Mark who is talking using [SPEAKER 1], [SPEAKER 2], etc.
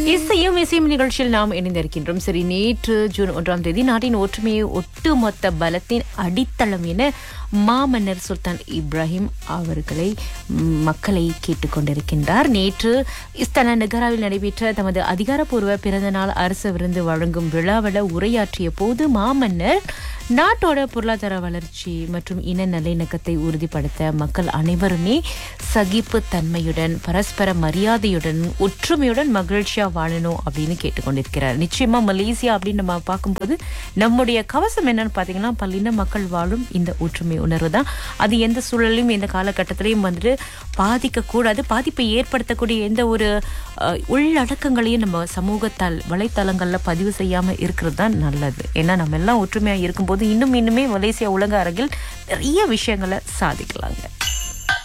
[SPEAKER 1] இசையும் இசையும் நிகழ்ச்சியில் நாம் இணைந்திருக்கின்றோம் சரி நேற்று ஜூன் ஒன்றாம் தேதி நாட்டின் ஒற்றுமையை ஒட்டுமொத்த பலத்தின் அடித்தளம் என மாமன்னர் சுல்தான் இப்ராஹிம் அவர்களை ம், மக்களை கேட்டுக்கொண்டிருக்கின்றார் நேற்று இஸ்தானா நகராவில் நடைபெற்ற தமது அதிகாரப்பூர்வ பிறந்தநாள் அரசு விருந்து வழங்கும் விழாவில் உரையாற்றிய போது மாமன்னர் நாட்டோட பொருளாதார வளர்ச்சி மற்றும் இன நல்லிணக்கத்தை உறுதிப்படுத்த மக்கள் அனைவருமே சகிப்பு தன்மையுடன் பரஸ்பர மரியாதையுடன் ஒற்றுமையுடன் மகிழ்ச்சியா வாழணும் அப்படின்னு கேட்டுக்கொண்டிருக்கிறார் நிச்சயமா மலேசியா அப்படின்னு நம்ம பார்க்கும்போது நம்முடைய கவசம் என்னன்னு பாத்தீங்கன்னா பல்லின மக்கள் வாழும் இந்த ஒற்றுமை உணர்வு தான் அது எந்த சூழலையும் எந்த காலகட்டத்திலையும் வந்துட்டு பாதிக்க கூடாது பாதிப்பை ஏற்படுத்தக்கூடிய எந்த ஒரு அஹ், உள்ளடக்கங்களையும் நம்ம சமூகத்தால் வலைத்தளங்கள்ல பதிவு செய்யாம இருக்கிறது தான் நல்லது ஏன்னா நம்ம எல்லாம் ஒற்றுமையா இருக்கும்போது இன்னும் இன்னுமே மலேசியா உலக அரங்கில் நிறைய விஷயங்களை சாதிக்கலாங்க